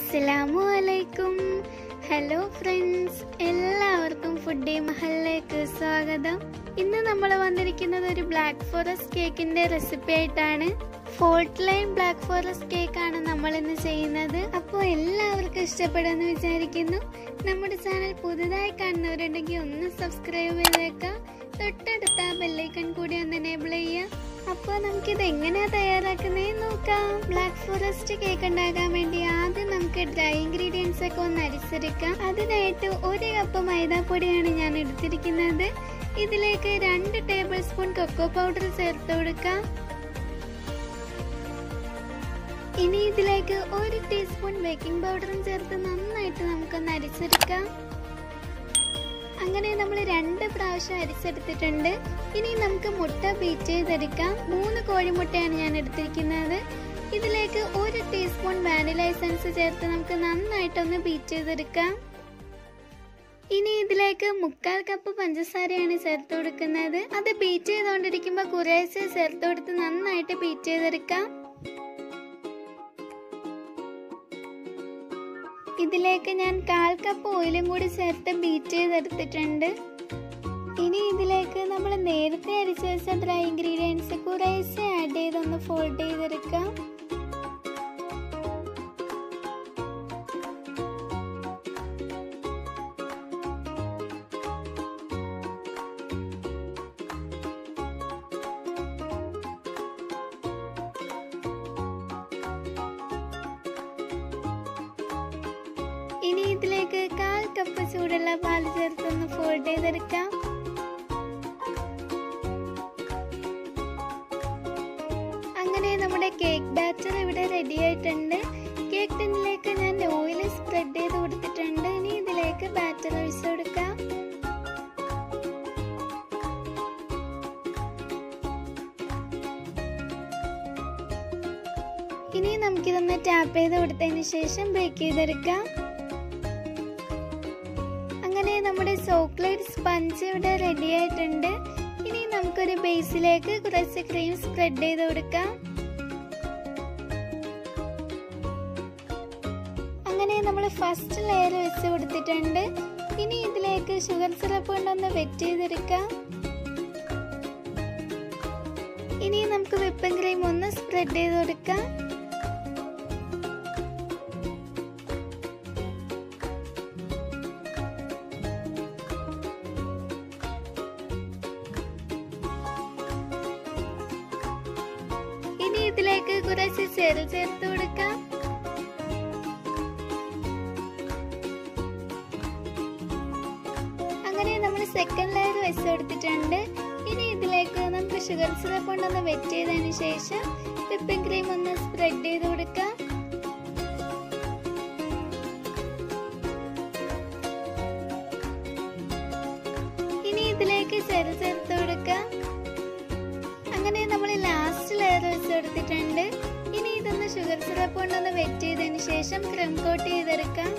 അസ്സലാമു അലൈക്കും hello friends എല്ലാവർക്കും ഫുഡി മഹലിലേക്ക് സ്വാഗതം ഇന്ന് നമ്മൾ വന്നിരിക്കുന്നത് ഒരു ബ്ലാക്ക് ഫോറസ്റ്റ് കേക്കിന്റെ റെസിപ്പി ആയിട്ടാണ് fault line black forest cake ആണ് നമ്മൾ ഇന്ന് ചെയ്യുന്നത് അപ്പോൾ എല്ലാവർക്കും ഇഷ്ടപ്പെടുമെന്ന് വിചാരിക്കുന്നു നമ്മുടെ ചാനൽ പുതുതായി കാണുന്നവരുണ്ടെങ്കിൽ ഒന്ന് സബ്സ്ക്രൈബ് ചെയ്തേക്കാം തൊട്ടടുത്ത ബെല്ലൈക്കൺ കൂടി ഒന്ന് എനേബിൾ ചെയ്യാം അപ്പോൾ നമുക്കിത് എങ്ങനെയാ തയ്യാറാക്കുന്നതെന്ന് നോക്കാം ബ്ലാക്ക് ഫോറസ്റ്റ് കേക്ക് ഉണ്ടാക്കാൻ വേണ്ടി ആദ്യം നമുക്ക് ഡ്രൈ ഇൻഗ്രീഡിയൻസ് ഒക്കെ ഒന്ന് അരിച്ചെടുക്കാം അതിനായിട്ട് ഒരു കപ്പ് മൈദാപ്പൊടിയാണ് ഞാൻ എടുത്തിരിക്കുന്നത് ഇതിലേക്ക് രണ്ട് ടേബിൾ സ്പൂൺ കൊക്കോ പൗഡർ ചേർത്ത് കൊടുക്കാം ഇനി ഇതിലേക്ക് ഒരു ടീസ്പൂൺ ബേക്കിംഗ് പൗഡറും ചേർത്ത് നന്നായിട്ട് നമുക്കൊന്ന് അരിച്ചെടുക്കാം അങ്ങനെ നമ്മൾ രണ്ട് പ്രാവശ്യം അരിച്ചെടുത്തിട്ടുണ്ട് ഇനി നമുക്ക് മുട്ട ബീറ്റ് ചെയ്തെടുക്കാം മൂന്ന് കോഴിമുട്ടയാണ് ഞാൻ എടുത്തിരിക്കുന്നത് ഇതിലേക്ക് ഒരു ടീസ്പൂൺ വാനില എസൻസ് ചേർത്ത് നമുക്ക് നന്നായിട്ടൊന്ന് ബീറ്റ് ചെയ്തെടുക്കാം ഇനി ഇതിലേക്ക് മുക്കാൽ കപ്പ് പഞ്ചസാരയാണ് ചേർത്ത് കൊടുക്കുന്നത് അത് ബീറ്റ് ചെയ്തുകൊണ്ടിരിക്കുമ്പോൾ കുറേശ്ശെ ചേർത്ത് കൊടുത്ത് നന്നായിട്ട് ബീറ്റ് ചെയ്തെടുക്കാം ഇതിലേക്ക് ഞാൻ കാൽ കപ്പ് ഓയിലും കൂടി ചേർത്ത് ബീറ്റ് ചെയ്തെടുത്തിട്ടുണ്ട് ഇനി ഇതിലേക്ക് നമ്മൾ നേരത്തെ അരിച്ചു വെച്ച ഡ്രൈ ഇൻഗ്രീഡിയൻസ് കുറേശ്ശെ ആഡ് ചെയ്തൊന്ന് ഫോൾഡ് ചെയ്തെടുക്കാം ഇനി ഇതിലേക്ക് കാൽ കപ്പ് ചൂടുള്ള പാല് ചേർത്തൊന്ന് ഫോൾഡ് ചെയ്തെടുക്കാം അങ്ങനെ നമ്മുടെ കേക്ക് ബാറ്റർ ഇവിടെ റെഡി ആയിട്ടുണ്ട് കേക്ക് ടിന്നിലേക്ക് ഞാൻ ഓയിൽ സ്പ്രെഡ് ചെയ്ത് കൊടുത്തിട്ടുണ്ട് ഇനി ഇതിലേക്ക് ബാറ്റർ ഒഴിച്ചു കൊടുക്കാം ഇനി നമുക്കിതൊന്ന് ടാപ്പ് ചെയ്ത് കൊടുത്തതിന് ശേഷം ബേക്ക് ചെയ്തെടുക്കാം അങ്ങനെ നമ്മുടെ ചോക്ലേറ്റ് സ്പഞ്ച് ഇവിടെ റെഡി ആയിട്ടുണ്ട് ഇനി നമുക്കൊരു ബേസിലേക്ക് കുറച്ച് ക്രീം സ്പ്രെഡ് ചെയ്ത് കൊടുക്കാം അങ്ങനെ നമ്മൾ ഫസ്റ്റ് ലെയർ വെച്ച് കൊടുത്തിട്ടുണ്ട് ഇനി ഇതിലേക്ക് ഷുഗർ സിറപ്പ് കൊണ്ടൊന്ന് വെറ്റ് ചെയ്തെടുക്കാം ഇനി നമുക്ക് വിപ്പിംഗ് ക്രീം ഒന്ന് സ്പ്രെഡ് ചെയ്ത് കൊടുക്കാം ഇനി ഇതിലേക്ക് കുറച്ച് ചെറു ചേർത്ത് കൊടുക്കാം അങ്ങനെ നമ്മൾ സെക്കൻഡ് ലെയർ വെച്ച് കൊടുത്തിട്ടുണ്ട് ഇനി ഇതിലേക്ക് നമുക്ക് ഷുഗർ സിറപ്പ് കൊണ്ടൊന്ന് വെറ്റ് ചെയ്തതിന് ശേഷം വിപ്പിംഗ് ക്രീം ഒന്ന് സ്പ്രെഡ് ചെയ്ത് കൊടുക്കാം ഇനി ഇതിലേക്ക് ചെറു ചേർത്ത് കൊടുക്കാം അങ്ങനെ നമ്മൾ ലാസ്റ്റ് ലെയർ വെച്ച് കൊടുത്തിട്ടുണ്ട് ഇനി ഇതൊന്ന് ഷുഗർ സിറപ്പ് കൊണ്ടൊന്ന് വെറ്റ് ചെയ്തതിന് ശേഷം ക്രീം കോട്ട് ചെയ്തെടുക്കാം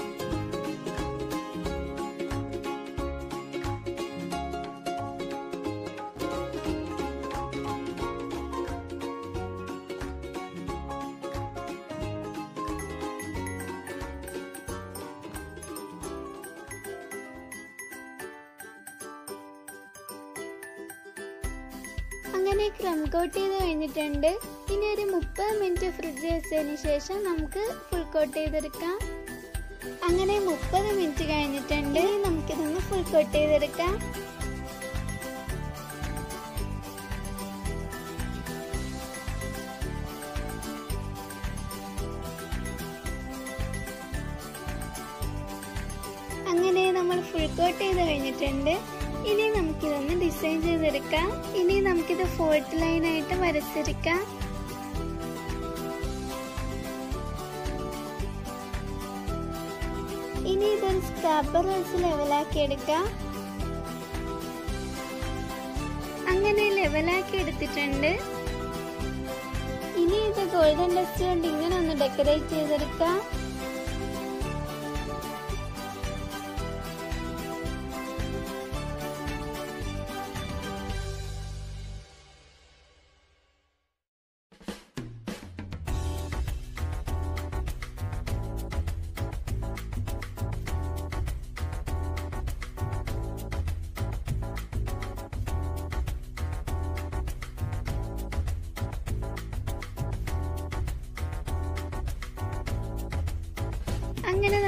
അങ്ങനെ ക്രം കോട്ട് ചെയ്ത് കഴിഞ്ഞിട്ടുണ്ട് ഇനി ഒരു മുപ്പത് മിനിറ്റ് ഫ്രിഡ്ജ് വെച്ചതിന് ശേഷം നമുക്ക് ഫുൾ കോട്ട് ചെയ്തെടുക്കാം അങ്ങനെ മുപ്പത് മിനിറ്റ് കഴിഞ്ഞിട്ടുണ്ട് ഇനി നമുക്കിതൊന്ന് ഫുൾ കോട്ട് ചെയ്തെടുക്കാം അങ്ങനെ നമ്മൾ ഫുൾ കോട്ട് ചെയ്ത് കഴിഞ്ഞിട്ടുണ്ട് ഇനി നമുക്കിതൊന്ന് ഡിസൈൻ ചെയ്തെടുക്കാം ഇനി നമുക്കിത് ഫോൾട്ട് ലൈൻ ആയിട്ട് വരച്ചെടുക്കാം ഇനി ഇതൊരു സ്ക്രാപ്പർ വെച്ച് ലെവലാക്കി എടുക്കാം അങ്ങനെ ലെവലാക്കി എടുത്തിട്ടുണ്ട് ഇനി ഇത് ഗോൾഡൻ ഡസ്റ്റ് കൊണ്ട് ഇങ്ങനെ ഒന്ന് ഡെക്കറേറ്റ് ചെയ്തെടുക്കാം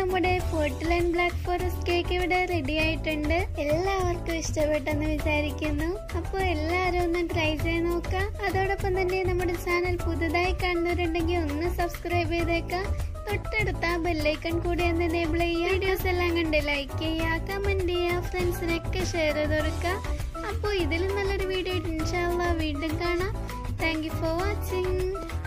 നമ്മുടെ പോർട്ടലൻ ബ്ലാക്ക് ഫോറസ്റ്റ് കേക്ക് ഇവിടെ റെഡി ആയിട്ടുണ്ട് എല്ലാവർക്കും ഇഷ്ടപ്പെട്ടെന്ന് വിചാരിക്കുന്നു അപ്പോൾ എല്ലാവരും ഒന്ന് ട്രൈ ചെയ്ത് നോക്കാം അതോടൊപ്പം തന്നെ നമ്മുടെ ചാനൽ പുതുതായി കാണുന്നവരുണ്ടെങ്കിൽ ഒന്ന് സബ്സ്ക്രൈബ് ചെയ്തേക്കാം തൊട്ടടുത്ത ബെല്ലൈക്കൺ കൂടി ഒന്ന് എനേബിൾ ചെയ്യുക വീഡിയോസ് എല്ലാം കണ്ട് ലൈക്ക് ചെയ്യുക കമന്റ് ചെയ്യുക ഫ്രണ്ട്സിനൊക്കെ ഷെയർ ചെയ്ത് കൊടുക്കുക അപ്പോൾ ഇതിലും നല്ലൊരു വീഡിയോ ഇൻഷാല്ല വീണ്ടും കാണാം താങ്ക് യു ഫോർ വാച്ചിങ്